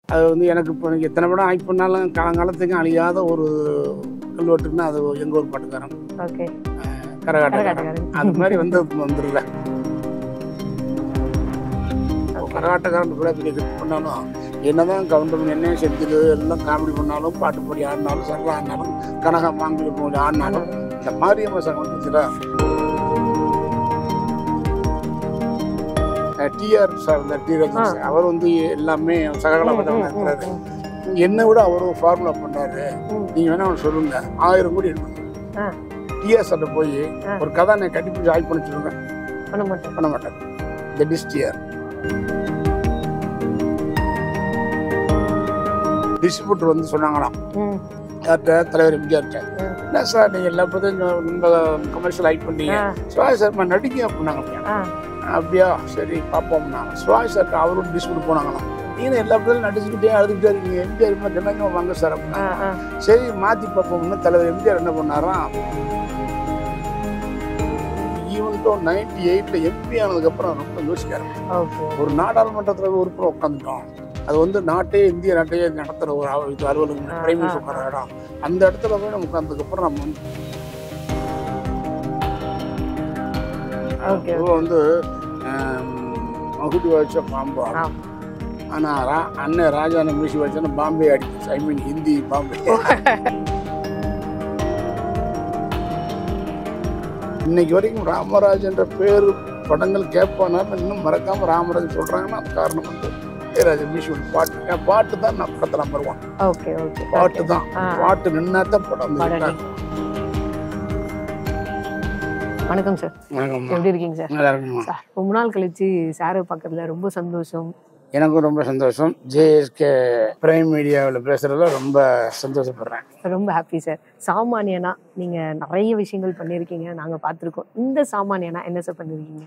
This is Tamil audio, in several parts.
அது வந்து எனக்கு இப்போ எனக்கு எத்தனை படம் ஆக்ட் பண்ணாலும் காலங்காலத்துக்கும் அழியாத ஒரு கல்வெட்டுன்னா அது எங்கள் ஊர் பாட்டுக்காரன் ஓகே கரகாட்டக்காரன் கரகாட்டக்காரன். அது மாதிரி வந்து வந்துருல கரகாட்டக்காரன் கூட பெரிய ஹிட் பண்ணாலும் என்னதான் கவுண்டர் என்ன செஞ்சது எல்லாம் காமெடி பண்ணாலும் பாட்டு பாடி ஆடினாலும் சரளா ஆடினாலும் கனகா மாங்குழி போய் ஆடினாலும் இந்த மாரியம்மா சங்கம் வந்துச்சுல டிஆர் சார் இந்த டி ரஜினி சார் அவர் வந்து எல்லாமே சககலாபதம் இருக்கிறாரு என்னை விட அவரும் ஃபார்முலா பண்ணாரு ம். நீங்க வேணா அவனை சொல்லுங்க ஆயிரம் கோடி ஆ. எடுக்கணும் டிஆர் சார்ட்ட போய் ஆ. ஒரு கதை நான் கட்டி பிடிச்சி ஆய்வு பண்ணி சொல்லுங்க பண்ண மாட்டேன் பண்ண மாட்டார் த டிஸ்டியர் டிஸ்ட்ரிபியூட்டர் வந்து சொன்னாங்களாம் ம் யார்கிட்ட தலைவர் எம்ஜிஆர்கிட்ட ம். என்ன சார் நீங்கள் எல்லா படத்தையும் ரொம்ப கமர்ஷியல் ஆக்ட் பண்ணீங்க ஆ. சுவாய் சார் நடிக்க அப்படின்னாங்க ஆ அப்படியா சரி பார்ப்போம்னா சுவாய் சார் அவரும் டிஸ்ட்ரிபியூட் போனாங்களாம் நீங்கள் எல்லா படத்தையும் நடிச்சுக்கிட்டே அழுதுகிட்டே இருக்கீங்க எம்ஜிஆர் மாதிரி தினங்க வாங்க சார் ஆ அப்படின்னா ஆ சரி மாற்றி பார்ப்போம்னு தலைவர் எம்ஜிஆர் என்ன பண்ணாராம் ஈவன் தோ நைன்டி எயிட்டில் எம்பி ஆனதுக்கப்புறம் ரொம்ப யோசிக்க ஆரம்பிச்சார். ஓகே ஒரு நாடாளுமன்றத்தில் உறுப்பினர் உட்காந்துட்டோம் அது வந்து நாட்டே இந்திய நாட்டையே நடத்துகிற ஒரு அவ- இது அலுவலகம் ஆ, பிரைம் ஆ, மினிஸ்டர் உட்கார இடம் அந்த இடத்துல போய் நம்ம உட்காந்ததுக்கப்புறம் நம்ம வந்து ஓகே பொதுவா வந்து ஆம், மகுடி வச்ச பாம்பு ஆ ஆனால் ரா அண்ணன் ராஜான மியூசிக் வச்சோன்னா பாம்பே அடிச்சு ஐ மீன் ஹிந்தி பாம்பே இன்னைக்கு வரைக்கும் ராமராஜன்ற பேர் படங்கள் கேட்பானாலும் இன்னும் மறக்காம ராமராஜன் சொல்றாங்கன்னா அது காரணம் வந்து இளையராஜா மியூசிக் பாட்டு என் பாட்டு தான் நான் படத்தை நம்பர் ஒன் ஓகே ஓகே பாட்டு தான் ஆ. பாட்டு நின்னா தான் படம் வந்து படம். வணக்கம் சார் வணக்கம்மா. எப்படி இருக்கீங்க சார் நல்லா இருக்குமா சார் ரொம்ப நாள் கழிச்சு சாரை பார்க்கறதுல ரொம்ப சந்தோஷம் எனக்கும் ரொம்ப சந்தோஷம் ஜேஎஸ்கே பிரைம் மீடியாவில் பேசுறதுல ரொம்ப சந்தோஷப்படுறேன் ரொம்ப ஹாப்பி சார் சாமானியனா நீங்க நிறைய விஷயங்கள் பண்ணியிருக்கீங்க நாங்க பார்த்துருக்கோம் இந்த சாமானியனா என்ன சார் பண்ணியிருக்கீங்க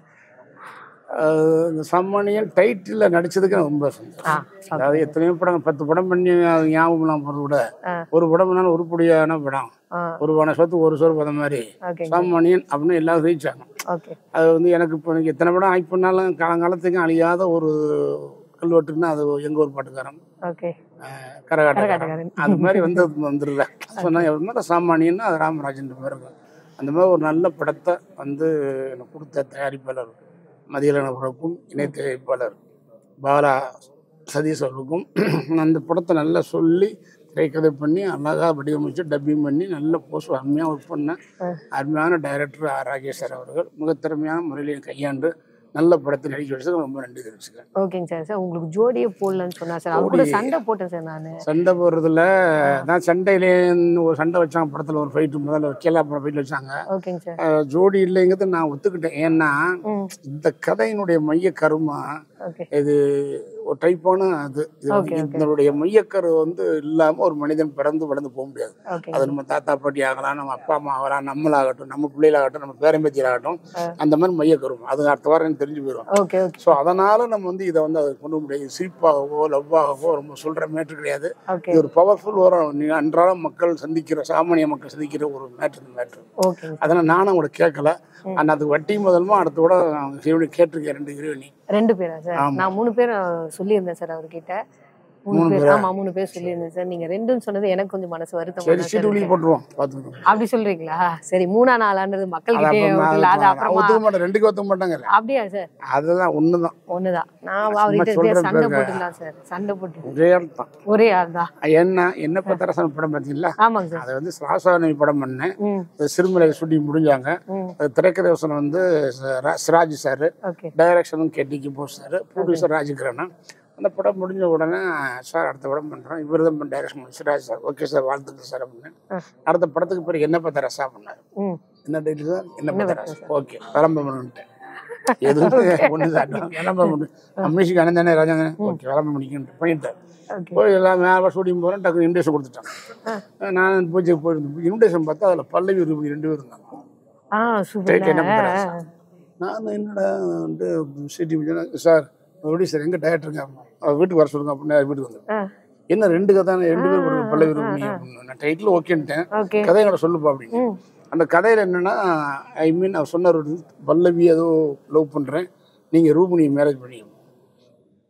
அஹ் இந்த சம்மானியன் டைட்டில் நடிச்சதுக்கு எனக்கு ரொம்ப சந்தோஷம் ஆ அதாவது எத்தனையோ படம் பத்து படம் பண்ணி அது ஞாபகம் இல்லாமல் போகிறத விட ஆ. ஒரு படம் பண்ணாலும் உருப்படியான படம் ஆ ஒரு பணம் சொத்து ஒரு சோறு பதம் மாதிரி ஓகே சாமானியன் அப்படின்னு எல்லாரும் ரீச் ஆகும் ஓகே அது வந்து எனக்கு இப்போ எனக்கு எத்தனை படம் ஆக்ட் பண்ணாலும் காலங்காலத்துக்கும் அழியாத ஒரு கல்வெட்டுன்னா அது எங்கள் ஊர் பாட்டுக்காரன் ஓகே அஹ் கரகாட்டக்காரன் கரகாட்டக்காரன். அது மாதிரி வந்து வந்துடுல சொன்னால் எவ்வளோ சாமானியன்னா அது ராமராஜன் பேர் இருக்கும் அந்த மாதிரி ஒரு நல்ல படத்தை வந்து எனக்கு கொடுத்த தயாரிப்பாளர் மதியலன பிரபுக்கும் இணை தயாரிப்பாளர் பாலா சதீஷ் அவர்களுக்கும் அந்த படத்தை நல்லா சொல்லி திரைக்கதை பண்ணி அழகாக வடிவமைச்சு டப்பிங் பண்ணி நல்ல போஸ்ட் அருமையாக ஒர்க் பண்ண அருமையான டைரக்டர் ஆர் ராகேஷ் சார் அவர்கள் மிக திறமையான முறையில் கையாண்டு நல்ல படத்தை நடிக்க வச்சதுக்கு ரொம்ப நன்றி தெரிவிச்சுக்கிறேன் ஓகேங்க சார் சார் உங்களுக்கு ஜோடியே போடலன்னு சொன்னா சார் அவர் கூட சண்டை போட்டேன் சார் நான் சண்டை போடுறதுல நான் சண்டையிலே ஒரு சண்டை வச்சாங்க படத்தில் ஒரு ஃபைட்டு முதல்ல வைக்கல அப்புறம் ஃபைட் வச்சாங்க ஓகே சார் அஹ் ஜோடி இல்லைங்கிறது நான் ஒத்துக்கிட்டேன் ஏன்னா ம் இந்த கதையினுடைய மைய கருமா ஓகே இது ஒரு டைப்பான அது இது வந்து Okay, okay. இதனுடைய மையக்கரு வந்து இல்லாம ஒரு மனிதன் பிறந்து வளர்ந்து போக முடியாது ஓகே அது நம்ம தாத்தா பாட்டி ஆகலாம் நம்ம அப்பா அம்மா ஆகலாம் நம்மளாகட்டும் நம்ம பிள்ளைகளாகட்டும் நம்ம பேரம்பேத்தியலாகட்டும் அந்த மாதிரி மையக்கரும் அது அடுத்த வாரம் எனக்கு தெரிஞ்சு போயிடும் ஓகே ஓகே ஸோ அதனால நம்ம வந்து இதை வந்து அதை கொண்டு முடியாது சிரிப்பாகவோ லவ்வாகவோ ரொம்ப சொல்ற மேட்ரு கிடையாது ஓகே இது ஒரு பவர்ஃபுல் ஒரு நீங்க அன்றாடம் மக்கள் சந்திக்கிற சாமானிய மக்கள் சந்திக்கிற ஒரு மேட்ரு இந்த மேட்ரு ஓகேங்க அதனால் நானும் கூட கேட்கல ஆனால் அதுக்கு வட்டி முதல்மா அடுத்த கூட ஹீரோனி கேட்டிருக்கேன் ரெண்டு ஹீரோனி ரெண்டு பேரா சார் ஆமா. நான் மூணு பேர் சொல்லியிருந்தேன் சார் அவர்கிட்ட மூணு மூணு பேர் பேரா? ஆமா மூணு பேர் சொல்லியிருந்தேன் சார் நீங்க ரெண்டுன்னு சொன்னது எனக்கு கொஞ்சம் மனசு வருத்தம் சரி சீட்டு வெளியே போட்டுருவோம் பார்த்துக்கோங்க அப்படி சொல்றீங்களா சரி மூணா நாளான்றது மக்கள் அது கிட்டே அப்புறமா விடல. அது அது அப்புறமா ஒத்துக்க மாட்டேன் ரெண்டுக்கு ஒத்துக்க மாட்டாங்க அப்படியா சார் அதுதான் ஒன்று தான் ஒண்ணுதான் நான் சும்மா அவர்கிட்ட சொல்றேன் சண்டை பாருங்க. போட்டுக்கலாம் சார் சண்டை போட்டு ஒரே ஆள் தான் ஒரே ஆள் தான் என்ன என்ன பத்தரசன் படம் பார்த்தீங்களா ஆமாங்க சார் அதை வந்து சாசானி படம் பண்ணேன் ம் அது சிறுமலை ஷூட்டிங் முடிஞ்சாங்க ம் அது திரைக்கதை வசனம் வந்து ச- சிராஜ் சார் ஓகே டைரக்ஷனும் கேட்டிக்கு போஸ் சார் ப்ரொடியூசர் ராஜகிரணன் அந்த படம் முடிஞ்ச உடனே சார் அடுத்த படம் பண்ணுறோம் இவர் தான் டைரக்ஷன் பண்ணி சிராஜ் சார் ஓகே சார் வாழ்த்துக்கள் சார் அப்படின்னு ஆ. அடுத்த படத்துக்கு பிறகு என்ன பார்த்தா ரசா பண்ணார் ம் என்ன டைட்டில் சார் என்ன பார்த்தா ரசா ஓகே விளம்பரம்னுட்டேன் எதுவுமே ஒன்று தான் விளம்பரம் பண்ணு மியூசிக் அனந்தானே ராஜாங்க ஓகே விளம்பரம் பண்ணிக்கிட்டு பண்ணிட்டேன் ஓகே போய் எல்லாம் மேலே ஷூட்டிங் போகிறேன் டக்கு இன்விடேஷன் கொடுத்துட்டான் நான் பூஜைக்கு போயிருந்தேன் இன்விடேஷன் பார்த்தா அதில் பல்லவி ரூபி ரெண்டு பேரும் இருந்தாங்க ஆ டேக் என்ன சூப்பர் பண்ணுறேன் நான் என்னடா வந்து சிட்டி சார் எப்படி சார் எங்கே டேரக்டருங்க அவர் வீட்டுக்கு வர சொல்லுங்க அப்படின்னு வீட்டுக்கு வந்தேன் ஆ என்ன ரெண்டு கதை ரெண்டு பேர் படம் பல்லவி ரூபி அப்படின்னு நான் டைட்டில் ஓகேன்ட்டேன் ஓகே கதையோட சொல்லுப்பா அப்படின்னு ம் அந்த கதையில் என்னன்னா ஐ மீன் அவர் சொன்னார் ஒரு பல்லவி ஏதோ லவ் பண்ணுறேன் நீங்கள் ரூபினியை மேரேஜ் பண்ணி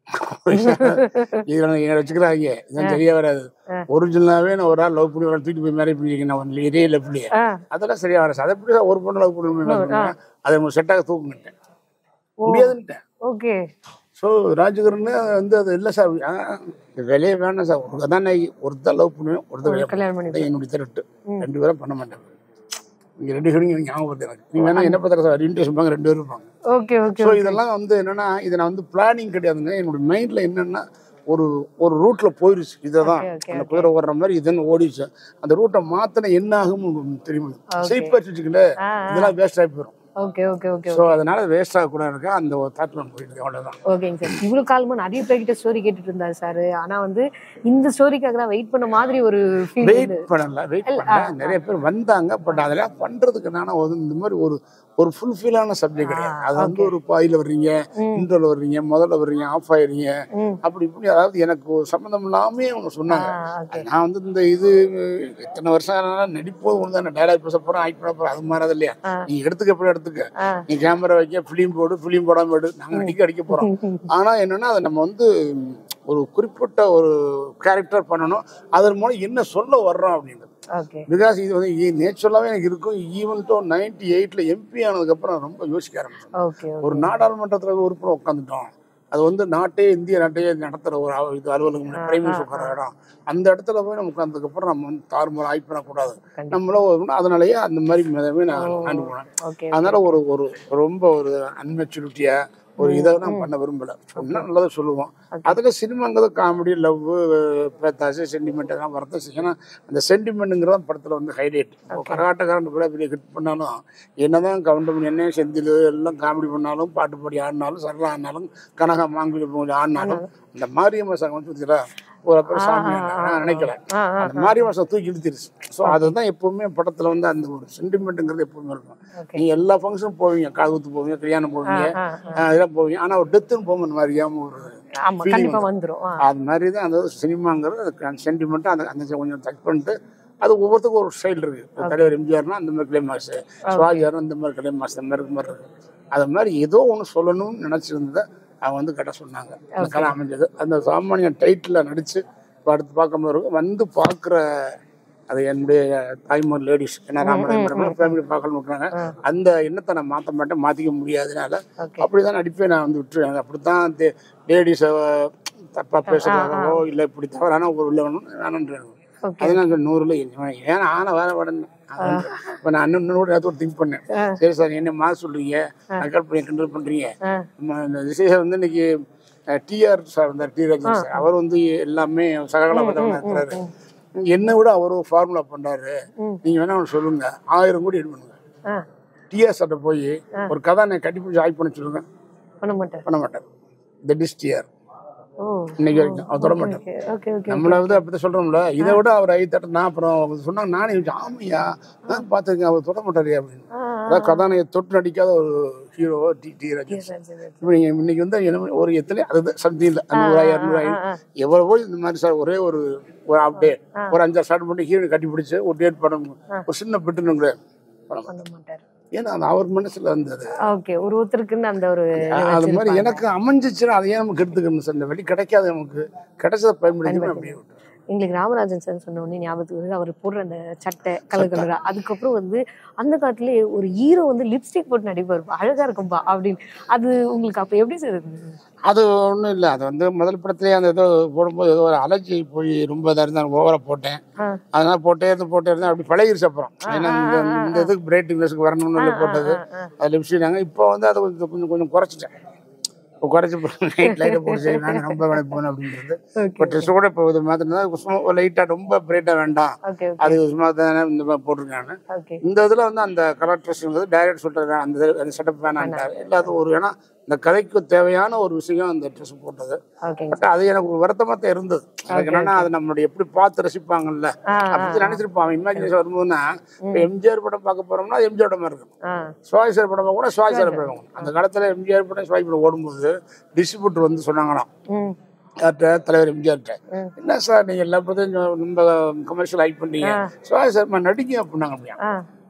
இதுல என்ன வச்சுக்கிறாங்க இதான் சரியா வராது ஒரிஜினலாவே நான் ஒரு ஆள் லவ் பண்ணி ஒரு ஆள் தூக்கிட்டு போய் மேரேஜ் பண்ணிக்கிறேன் நான் ஏரியா லெஃப்ட்லயே ஆ, அதெல்லாம் சரியா வராது அதை எப்படி ஒரு பொண்ணு லவ் பண்ணி அதை நம்ம செட்டாக தூக்குங்கிட்டேன் முடியாதுன்ட்டேன் ஓகே ஸோ ராஜகிரன் வந்து அது இல்லை சார் ஆ, இந்த வேலையே வேணாம் சார் ஒரு தான் நான் ஒருத்தர் லவ் பண்ணுவேன் ஒருத்தர் கல்யாணம் கல்யாணம் பண்ணி பண்ணுவேன். என்னுடைய திரட்டு ரெண்டு பேரும் பண்ண மாட்டேன் நீங்க ரெண்டு பேரும் இங்க ஞாபகம் வருது எனக்கு நீங்க வேணா என்ன பத்திர சார் இன்ட்ரெஸ்ட் பாங்க ரெண்டு பேரும் இருப்பாங்க ஓகே ஓகே ஸோ இதெல்லாம் வந்து என்னன்னா இதை நான் வந்து பிளானிங் கிடையாதுங்க என்னோட மைண்ட்ல என்னன்னா ஒரு ஒரு ரூட்ல போயிருச்சு இதை தான் Okay, okay, அந்த குதிரை ஓடுற மாதிரி இதுன்னு ஓடிச்சு அந்த ரூட்டை மாத்தின என்ன ஆகும் உங்களுக்கு தெரியுமா Okay. சேஃபாக வச்சுக்கல ஆ, இதெல்லாம் வேஸ்ட் ஆகி போயிடும் ஓகே ஓகே ஓகே ஸோ அதனால வேஸ்ட் ஆகக்கூடாது இருக்கா அந்த ஒரு தாட்ல போயிட்டு அவ்வளவுதான் ஓகேங்க சார் இவ்வளவு காலமா நிறைய பேர்கிட்ட ஸ்டோரி கேட்டுட்டு இருந்தாரு சார் ஆனா வந்து இந்த ஸ்டோரிக்காக தான் வெயிட் பண்ண மாதிரி ஒரு ஃபீல் வெயிட் பண்ணல வெயிட் பண்ணல நிறைய பேர் வந்தாங்க பட் அதெல்லாம் பண்றதுக்கு நானும் வந்து இந்த மாதிரி ஒரு ஒரு ஃபுல்ஃபில்லான சப்ஜெக்ட் கிடையாது அது வந்து ஒரு பாயில வர்றீங்க இன்ட்ரோல வர்றீங்க முதல்ல வர்றீங்க ஆஃப் ஆயிடுறீங்க ம். அப்படி இப்படி அதாவது எனக்கு ஒரு சம்மந்தம் இல்லாமே அவங்க சொன்னாங்க ஓகே நான் வந்து இந்த இது எத்தனை வருஷம் ஆனாலும் நடிப்போது ஒன்று தான் டைலாக் பேச போறேன் ஆக்ட் பண்ண போறேன் அது மாறாது இல்லையா ஆ. நீ எடுத்துக்க எப்படி எடுத்துக்க ஆ. நீ கேமரா வைக்க ஃபிலிம் போடு ஃபிலிம் போடாம எடு நாங்க நடிக்க அடிக்க போறோம் ஆனா என்னன்னா அதை நம்ம வந்து ஒரு குறிப்பிட்ட ஒரு கேரக்டர் பண்ணணும் அதன் மூலம் என்ன சொல்ல வர்றோம் அப்படின்றது ஓகே பிகாஸ் இது வந்து நேச்சுரலாகவே எனக்கு இருக்கும் ஈவன் டோ நைன்டி எயிட்ல எம்பி ஆனதுக்கப்புறம் ரொம்ப யோசிக்க ஆரம்பிச்சேன் ஓகே ஒரு நாடாளுமன்றத்தில் உறுப்பினர் உட்காந்துட்டோம் அது வந்து நாட்டே இந்திய நாட்டையே நடத்துகிற ஒரு அவ- இது அலுவலகம் பிரைம் மினிஸ்டர் உட்கார இடம் அந்த இடத்துல போய் நம்ம உட்காந்ததுக்கப்புறம் நம்ம வந்து தாறுமாறு ஆய்வு பண்ணக்கூடாது கண்டிப்பா. நம்மளும் ஒரு- அதனாலயே அந்த மாதிரி மிதமே நான் ஹேண்டில் பண்ணேன் ஓகே அதனால ஒரு ஒரு ரொம்ப ஒரு அன்மெச்சூரிட்டியா ஒரு இதை நான் பண்ண விரும்பல சொன்னா நல்லதை சொல்லுவோம் அதுல சினிமாங்கிறது காமெடி லவ் பேத்தாசு சென்டிமெண்ட் எல்லாம் வரதான் செய்யும் ஏன்னா அந்த சென்டிமெண்ட்டுங்கிறது படத்துல வந்து ஹைலைட் கரகாட்டக்காரன் கூட பெரிய ஹிட் பண்ணாலும் என்னதான் கவுண்டமணி என்ன செந்தில் எல்லாம் காமெடி பண்ணாலும் பாட்டு பாடி ஆடினாலும் சரளா ஆடினாலும் கனகா மாங்குழி பூங்கொழி ஆடினாலும் அந்த மாரியம்மா சங்கம் வந்து பார்த்தீங்களா ஒரு அப்புறம் சாமி நான் நினைக்கிறேன் ஆ ஆ அந்த மாரியம்மா சங்கம் தூக்கி இழுத்துருச்சு ஸோ அதுதான் எப்பவுமே படத்துல வந்து அந்த ஒரு சென்டிமெண்ட்டுங்கிறது எப்பவுமே இருக்கும் ஓகே நீங்க எல்லா ஃபங்க்ஷனும் போவீங்க காதுகுத்து போவீங்க கல்யாணம் போவீங்க ஆ ஆஹ் இதெல்லாம் போவீங்க ஆனா ஒரு டெத்துன்னு போகும்போது இந்த மாதிரி ஏமா ஒரு ஆமா கண்டிப்பா வந்துரும் ஆ அது மாதிரி தான் அந்த சினிமாங்கிறது அந்த சென்டிமெண்ட்டாக அந்த அந்த கொஞ்சம் டச் பண்ணிட்டு அது ஒவ்வொருத்துக்கும் ஒரு ஸ்டைல் இருக்கு இப்ப தலைவர் எம்ஜிஆர்னா அந்த மாதிரி கிளைமாஸ் சிவாஜியாரும் இந்த மாதிரி கிளைமாஸ் அந்த மாதிரி இருக்கு மாதிரி இருக்கு அது மாதிரி ஏதோ ஒன்று சொல்லணும்னு நினச்சிருந்ததை அவங்க வந்து கட்ட சொன்னாங்க அந்த கதை அமைஞ்சது அந்த சாமானியன் டைட்டில் நடிச்சு இப்போ அடுத்து பார்க்கும்போது இருக்கும் வந்து பார்க்குற அது என்னுடைய தாய்மார் லேடிஸ் ஏன்னா ராமராஜ் ஃபேமிலி பார்க்கணும் விட்றாங்க அந்த எண்ணத்தை நான் மாற்ற மாட்டேன் மாற்றிக்க முடியாதனால ஓகே அப்படிதான் நடிப்பே நான் வந்து விட்டுருவேன் அப்படித்தான் லேடிஸை தப்பா பேசுறதாகவோ இல்லை இப்படி தவறான ஒரு உள்ள வேணும் வேணுன்றாங்க ஓகே அது நான் சொன்னேன், நூறுல இவன் ஏன் ஆன வேற உடனே இப்போ நான் இன்னும் நூறு நேரத்தோட திங்க் பண்ணேன் சரி சார் என்ன மா சொல்றீங்க நக்கல் பண்ணி கிண்டல் பண்றீங்க ஆ நம்ம இந்த விசேஷம் வந்து இன்னைக்கு டிஆர் சார் இருந்தார் டி ராஜன் சார் அவர் வந்து எல்லாமே சககலாபதமாக இருக்கிறாரு என்னை விட அவரும் ஃபார்முலா பண்றாரு ம். நீங்க வேணா ஒன்று சொல்லுங்க ஆயிரம் கோடி எடு பண்ணுங்க ஆ டிஆர் சார்ட்ட போய் ஒரு கதை நான் கட்டி பிடிச்சி ஆய்வு பண்ண சொல்லுங்க பண்ண மாட்டேன் பண்ண மாட்டார் தட் இஸ் டிஆர் ஓ இன்னைக்கு வரைக்கும் அவர் தொட மாட்டார் ஓகே ஓகே ஓகே நம்மள வந்து அப்படி சொல்றோம்ல இதை விட அவர் ஐ தட்ட நான் அப்புறம் அவங்க சொன்னாங்க நானே யோசிச்சேன், ஆமையா நான் பார்த்துருக்கேன் அவர் தொட மாட்டாரு அப்படின்னு ஆ அதாவது கதாநாயகி தொட்டு நடிக்காத ஒரு ஹீரோ டி டி ராஜன் சரி, சரி, சரி. இப்போ நீங்க இன்னைக்கு வந்து என்ன ஒரு எத்தனை அது சம்திங் இல்லை நூறு இரநூறு ஆ, ஆ. எவ்வளவோ இந்த மாதிரி சார் ஒரே ஒரு ஒரு அப்டே ஒரு அஞ்சாறு ஸ்டார்ட் பண்ணி ஹீரோ கட்டி பிடிச்சு ஒரு டேட் படம் ஒரு சின்ன பிட்டுனுங்க பண்ண மாட்டார் ஏன்னா அது அவர் மனசுல இருந்தது ஓகே ஒரு ஒருத்தருக்குன்னு அந்த ஒரு அது மாதிரி எனக்கு அமைஞ்சிச்சுன்னா அதை ஏன் நமக்கு எடுத்துக்கணும் சார் இந்த வழி கிடைக்காது நமக்கு கிடைச்சதை பயன்படுத்தி அப்படியே விட்டுறேன். எங்களுக்கு ராமராஜன் சார் சொன்ன உடனே ஞாபகத்துக்கு வருது அவர் போடுற அந்த சட்டை கலர் கலரா அதுக்கப்புறம் வந்து அந்த காலத்துல ஒரு ஹீரோ வந்து லிப்ஸ்டிக் போட்டு நடிப்பார் அழகா இருக்கும்பா அப்படின்னு அது உங்களுக்கு அப்ப எப்படி சார் இருந்தது அது ஒன்றும் இல்லை அது வந்து முதல் படத்துலேயே அந்த ஏதோ போடும்போது ஏதோ ஒரு அலர்ஜி போய் ரொம்ப இதாக இருந்தால் ஓவராக போட்டேன் ஆ. அதனால போட்டே இருந்து போட்டே இருந்தேன் அப்படி பழகிருச்சு அப்புறம் ஏன்னா இந்த இந்த இதுக்கு பிரைட்னஸ்க்கு வரணும்னு சொல்லி போட்டது ஆ, ஆ. அது லிப்ஸ்டிக் இப்போ வந்து அதை கொஞ்சம் கொஞ்சம் கொஞ்சம் குறைச்சிட்டேன் இப்போ குறைச்சி நைட் லைட்டை போட்டு சரி நாங்கள் ரொம்ப வேலை போகணும் அப்படின்றது ஓகே இப்போ ட்ரெஸ் கூட இப்போ இது மாத்திரம் சும்மா லைட்டாக ரொம்ப பிரைட்டாக வேண்டாம் ஓகே அது சும்மா தானே இந்த மாதிரி போட்டிருக்காங்க ஓகே இந்த இதில் வந்து அந்த கலர் ட்ரெஸ்ஸுங்கிறது டைரக்ட் சொல்கிறது அந்த இது- அந்த செட்டப் வேணான்ட்டார் எல்லாத்துக்கும் ஒரு ஏன்னா இந்த கதைக்கு தேவையான ஒரு விஷயம் அந்த ட்ரெஸ் போட்டது ஓகேங்க பட் அது எனக்கு ஒரு வருத்தமாக தான் இருந்தது எனக்கு என்னன்னா அது நம்மளுடைய எப்படி பார்த்து ரசிப்பாங்கல்ல ஆ, அப்படி நினைச்சிருப்பான் இமேஜினேஷன் வரும்போதுன்னா இப்போ எம்ஜிஆர் படம் பார்க்க போறோம்னா அது எம்ஜிஆர் படமா இருக்கும் ஆ சுவாஜி சார் படம் கூட சுவாஜி சார் படம் அந்த காலத்துல எம்ஜிஆர் படம் சுவாஜி படம் ஓடும்போது டிஸ்ட்ரிபியூட்டர் வந்து சொன்னாங்களாம் ம் யார்கிட்ட தலைவர் எம்ஜிஆர்கிட்ட ம். என்ன சார் நீங்க எல்லா படத்தையும் ரொம்ப கமர்ஷியல் ஆக்ட் பண்றீங்க சுவாஜி சார் நடிக்க அப்படின்னாங்க அப்படியா ஆ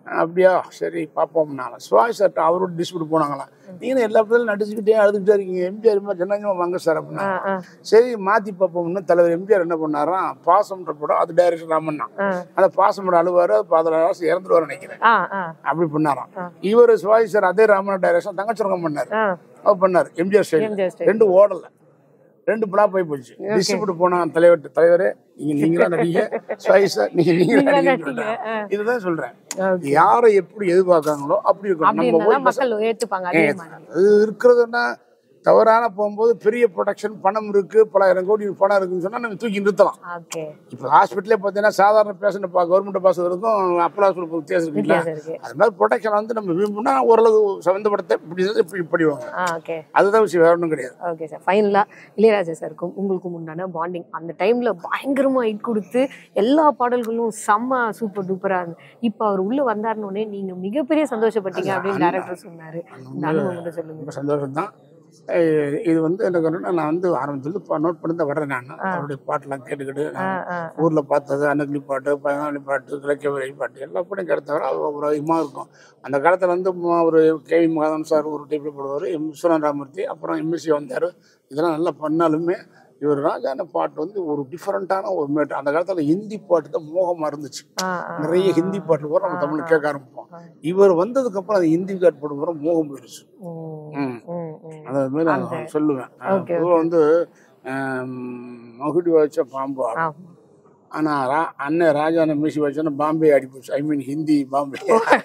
அப்படியா சரி பார்ப்போம்னால சுவாய் சார்ட்ட அவரோட டிஸ்பியூட் போனாங்களாம் நீங்க எல்லா பேரும் நடிச்சுக்கிட்டே அழுதுகிட்டே இருக்கீங்க எம்ஜிஆர் மாதிரி ஜனஞ்சமா வாங்க சார் அப்படின்னா ஆ, ஆ, சரி மாத்தி பார்ப்போம்னு தலைவர் எம்ஜிஆர் என்ன பண்ணாராம் பாசம்ன்ற படம் அது டைரக்டர் ராமண்ணா ஆ, அந்த பாசம் படம் அழுவாரு பதினாறு வருஷம் இறந்துருவாரு நினைக்கிறேன் ஆ, ஆ, அப்படி பண்ணாராம் இவர் சிவாஜி சார் அதே ராமண்ணா டைரக்ஷன் தங்கச்சரங்கம் பண்ணாரு ஆ. அவர் பண்ணாரு எம்ஜிஆர் ஸ்டைல் எம்ஜிஆர் ஸ்டைல். ரெண்டு ஓடல ரெண்டு பிளாப் போய் போச்சு டிஸ்ட்ரிபியூட் போனா தலைவர் தலைவரே நீங்க நீங்களா நடிங்க சிவாஜி சார் நீங்க நீங்களா நீங்களா நடிங்க நடிங்க, இதுதான் சொல்றேன் Okay. யாரை எப்படி எதிர்பார்க்காங்களோ அப்படி இருக்கணும் அப்படி நம்ம இருந்தா போய் மக்கள் ஏத்துப்பாங்க அதே மாதிரி அது இருக்கிறதுன்னா தவறான போகும்போது பெரிய ப்ரொடக்ஷன் பணம் இருக்கு பலாயிரம் கோடி பணம் இருக்குன்னு சொன்னா நம்ம தூக்கி நிறுத்தலாம் ஓகே இப்போ ஹாஸ்பிட்டலே பார்த்தீங்கன்னா சாதாரண பேஷண்ட் பா கவர்மெண்ட் பாசுறதுக்கும் அப்பலா ஹாஸ்பிட்டல் வித்தியாசம் இருக்குல்ல வித்தியாசம் இருக்கு அது மாதிரி ப்ரொடக்ஷன் வந்து நம்ம விரும்பினா ஓரளவு சம்மந்தப்பட்ட இப்படி இருந்தா இப்படி படிவாங்க ஆ ஓகே அதுதான் விஷயம் வேற ஒன்றும் கிடையாது ஓகே சார் ஃபைனலாக இளையராஜா சாருக்கும் உங்களுக்கும் உண்டான பாண்டிங் அந்த டைம்ல பயங்கரமா ஹிட் கொடுத்து எல்லா பாடல்களும் செம்ம சூப்பர் டூப்பரா இருந்து இப்போ அவர் உள்ள வந்தாருன்னொடனே நீங்க மிகப்பெரிய சந்தோஷப்பட்டீங்க அப்படின்னு டேரக்டர் சொன்னாரு இந்த அனுபவம் மட்டும் சொல்லுங்க ரொம்ப சந்தோஷம் தான் இது வந்து எனக்கு என்னன்னா, நான் வந்து ஆரம்பத்துல நோட் பண்ணி தான் வர்றேன் நான் அவருடைய பாட்டெல்லாம் கேட்டுக்கிட்டு ஆ நான் ஆ ஊர்ல பார்த்தது அன்னக்கிளி பாட்டு பயனாளி பாட்டு கிழக்கவரை பாட்டு எல்லா பாட்டும் கிடைத்தவரை அது ஒரு அதிகமாக இருக்கும் அந்த காலத்தில் வந்து ம- ஒரு கே வி மகாதன் சார் ஒரு டைப்பில் போடுவார் எம் விஸ்வநாத ராமூர்த்தி அப்புறம் எம்எஸ்சி வந்தார் இதெல்லாம் நல்லா பண்ணாலுமே இவர் ராஜான பாட்டு வந்து ஒரு டிஃப்ரெண்ட்டான ஒரு மேட்டு அந்த காலத்தில் ஹிந்தி பாட்டு தான் மோகமாக இருந்துச்சு ஆ ஆ நிறைய ஹிந்தி பாட்டு கூட நம்ம தமிழ் கேட்க ஆரம்பிப்போம் இவர் வந்ததுக்கப்புறம் அது ஹிந்தி பாட்டு போட்டு போகிற மோகம் போயிடுச்சு ம், ம் ம், ம். அந்த மாதிரி நான் சொல்லுவேன் Okay, பொதுவாக வந்து மகுடி வச்ச பாம்பு ஆடும். ஆமா. ஆனா ரா- அண்ணன் ராஜான மீசி வச்சோன்னா பாம்பே அடி போச்சு ஐ மீன் ஹிந்தி பாம்பே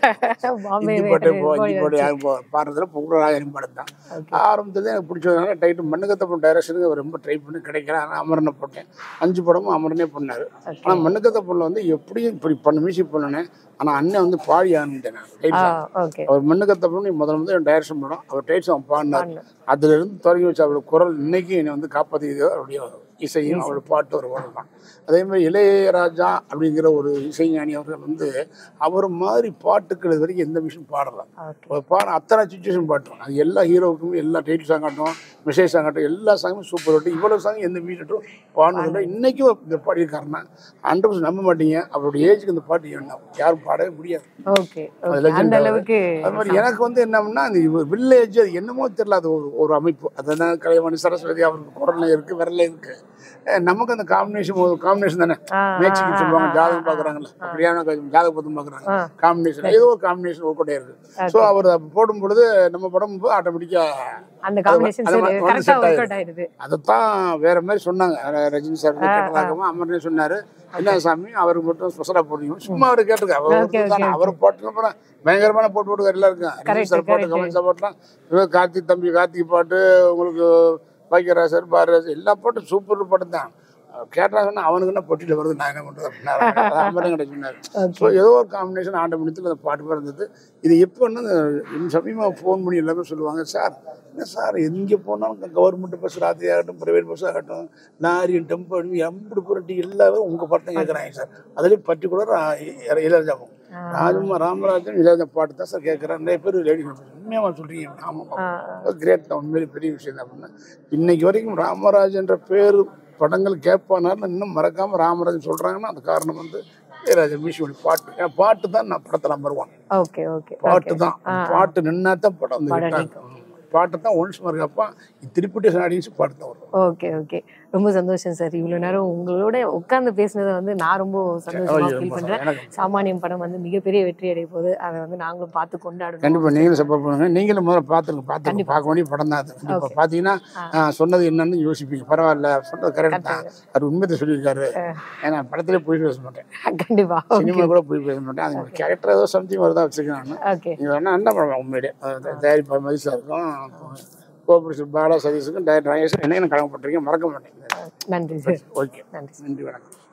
பாம்பே ஹிந்தி பாட்டு போ ஹிந்தி பாட்டு யாரும் போ பாடுறதுல புகழ ராஜானி பாடம் தான் Okay. ஆரம்பத்துல எனக்கு பிடிச்சதுனால டைட்டு மண்ணுக்கத்தப்பன் டைரக்ஷனுக்கு அவர் ரொம்ப ட்ரை பண்ணி கிடைக்கல ஆனால் அமரனை போட்டேன் அஞ்சு படமும் அமரனே பண்ணாரு Okay. ஆனா மண்ணுக்கத்தப்பன்ல வந்து எப்படியும் இப்படி பண்ண மியூசிக் பண்ணனேன் ஆனா அண்ணன் வந்து பாடி ஆரம்பிட்டேன் நான் ஆ டைப்ஸ் ஓகே அவர் மண்ணுக்கத்தப்பன் முதல்ல வந்து டைரக்ஷன் படம் அவர் டைப்ஸ் அவன் பாடினார் பாடினார். அதுல இருந்து தொடங்கி வச்ச அவருடைய குரல் இன்னைக்கு என்னை வந்து காப்பாற்றியது அவருடைய இசையும் அவருடைய பாட்டு ஒரு குரல் தான் அதே மாதிரி இளையராஜா அப்படிங்கிற ஒரு இசைஞானி அவர்கள் வந்து அவர் மாதிரி பாட்டுக்கள் இது வரைக்கும் எந்த விஷயம் பாடலாம் ஓகே ஒரு பாட அத்தனை சுச்சுவேஷன் பாட்டும் அது எல்லா ஹீரோவுக்கும் எல்லா டைட்டில் சாங் ஆகட்டும் மெசேஜ் சாங் ஆகட்டும் எல்லா சாங்குமே சூப்பர் ஆகட்டும் இவ்வளவு சாங் எந்த மீட்டும் பாடினதில்லை இன்னைக்கும் இந்த பாடியிருக்காருன்னா ஹண்ட்ரட் நம்ப மாட்டீங்க அவருடைய ஏஜுக்கு இந்த பாட்டு என்ன யாரும் பாடவே முடியாது ஓகே அது ஓகே legend அந்த அவரு. அளவுக்கு அது மாதிரி எனக்கு வந்து என்னம்னா அந்த வில்லேஜ் அது என்னமோ தெரியல அது ஒரு ஒரு அமைப்பு அதுதான் கலைவாணி சரஸ்வதி அவருக்கு குரல்ல இருக்கு விரல்ல இருக்கு அஹ் நமக்கு அந்த காம்பினேஷன் ஒரு காம்பினேஷன் தானே ஆ, மேட்சிங் சொல்லுவாங்க ஜாதகம் பாக்குறாங்கல்ல அப்படியான ஜாதக பதம் பாக்குறாங்க ஆ. காம்பினேஷன் ஏதோ ஒரு காம்பினேஷன் ஒரு கூட இருக்கு ஸோ அவர் அப்ப போடும் பொழுது நம்ம படம் ஆட்டோமேட்டிக்கா அந்த காம்பினேஷன் அது சரி வந்து கரெக்டா set ஒர்க் அவுட் ஆயிடுது அதைத்தான் வேற மாதிரி சொன்னாங்க ர- ரஜினி சார் கேட்டதாகவும் அமர்னே சொன்னாரு என்ன சாமி அவருக்கு மட்டும் ஸ்பெஷலா போடுறீங்க சும்மா அவர் கேட்டிருக்க அவர் Okay, ஒருத்தர் தானே. அவர் பாட்டுக்கு அப்புறம் பயங்கரமான போட்டு போட்டு எல்லாம் இருக்கும் ரஜினி Correct, சார் பாட்டு correct. கமல் சார் பாட்டுலாம் இவர் கார்த்திக் தம்பி கார்த்திக் பாட்டு உங்களுக்கு பாக்கியராஜர் பாரதிராஜர் எல்லா பாட்டும் சூப்பர் பாட்டு தான் கேட்டா சொன்னா அவனுக்கு என்ன பொட்டியில் வருது நான் என்ன பண்றது அப்படின்னாரு அதான் அமரன் கிட்ட சொன்னாரு ஸோ ஏதோ ஒரு காம்பினேஷன் ஆண்ட முடியத்தில் அந்த பாட்டு பிறந்தது இது எப்போன்னு சமயமாக ஃபோன் பண்ணி எல்லாமே சொல்லுவாங்க சார் என்ன சார் எங்கே போனாலும் கவர்மெண்ட் பஸ் ராத்திரி ஆகட்டும் ப்ரைவேட் பஸ் ஆகட்டும் லாரி டெம்போ எம்படி புரட்டி எல்லாமே உங்கள் பாட்டு தான் கேட்குறாங்க சார் அதுலேயும் பர்டிகுலர் இளையராஜாவும் ராஜமா ராமராஜன் இளையராஜா பாட்டு தான் சார் கேட்குறேன் நிறைய பேர் லேடி உண்மையாக சொல்கிறீங்க ஆமாம் கிரேட் தான் உண்மையிலே பெரிய விஷயம் தான் அப்படின்னா இன்னைக்கு வரைக்கும் ராமராஜன்ற பேர் படங்கள் கேட்பானாலும் இன்னும் மறக்காம ராமராஜன் சொல்றாங்கன்னா அது காரணம் வந்து இளையராஜா மியூசியோட பாட்டு ஏன்னா பாட்டு தான் நான் படத்தை நம்பர் ஒன் ஓகே ஓகே பாட்டு தான் பாட்டு நின்னா தான் படம் வந்து படம் hit ஆகும். பாட்டு தான் ஒன்ஸ் மறுக்கப்பா திருப்பி ஆடியன்ஸ் பாட்டு தான் வரும் ஓகே ஓகே ரொம்ப சந்தோஷம் சார் இவ்வளவு நேரம் உங்களோட உட்கார்ந்து பேசினதை வந்து நான் ரொம்ப சந்தோஷமா ஐயோ, ஃபீல் ரொம்ப பண்றேன் எனக்கு சாமானியம் படம் வந்து மிகப்பெரிய வெற்றி அடைய போகுது அதை வந்து நாங்களும் பார்த்து கொண்டாடணும் கண்டிப்பா நீங்களும் சப்போர்ட் பண்ணுங்க நீங்களும் முதல்ல பார்த்துருங்க பார்த்துருங்க பார்க்க வேண்டிய படம் தான் அது கண்டிப்பா பார்த்தீங்கன்னா ஆ, சொன்னது என்னன்னு யோசிப்பீங்க பரவாயில்ல சொன்னது கரெக்ட் தான் அது உண்மையை சொல்லியிருக்காரு ஏன்னா படத்திலே போய் பேச மாட்டேன் கண்டிப்பா சினிமா கூட போய் பேச மாட்டேன் அது கேரக்டர் ஏதோ சம்திங் வருதா வச்சுருக்கேன் நான் ஓகே நீங்கள் வேணா என்ன பண்ணலாம் உண்மையிலே அது தயாரிப்பா மதிசா இருக்கும் கோபுரேஷன் பாலா சதீஷுக்கும் டயர் ராஜேஷ் என்ன கடமைப்பட்டிருக்கீங்க மறக்க மாட்டேங்க நன்றி சார் ஓகே நன்றி நன்றி வணக்கம்